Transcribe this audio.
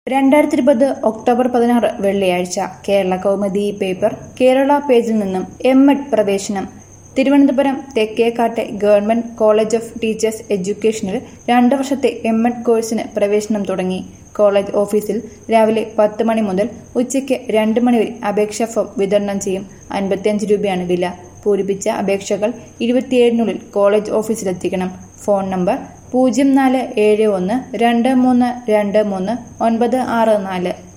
രണ്ടായിരത്തി ഇരുപത് ഒക്ടോബർ പതിനാറ് വെള്ളിയാഴ്ച കേരള കൗമുദി പേപ്പർ കേരള പേജിൽ നിന്നും എം എഡ് പ്രവേശനം തിരുവനന്തപുരം തെക്കേക്കാട്ടെ ഗവൺമെന്റ് കോളേജ് ഓഫ് ടീച്ചേഴ്സ് എഡ്യൂക്കേഷനിൽ രണ്ട് വർഷത്തെ എം എഡ് കോഴ്സിന് പ്രവേശനം തുടങ്ങി കോളേജ് ഓഫീസിൽ രാവിലെ പത്ത് മണി മുതൽ ഉച്ചയ്ക്ക് രണ്ട് മണി വരെ അപേക്ഷാ ഫോം വിതരണം ചെയ്യും അൻപത്തിയഞ്ച് രൂപയാണ് വില പൂരിപ്പിച്ച അപേക്ഷകൾ ഇരുപത്തിയേഴിനുള്ളിൽ കോളേജ് ഓഫീസിലെത്തിക്കണം ഫോൺ നമ്പർ പൂജ്യം നാല് ഏഴ് ഒന്ന് രണ്ട് മൂന്ന് രണ്ട് മൂന്ന് ഒൻപത് ആറ് നാല്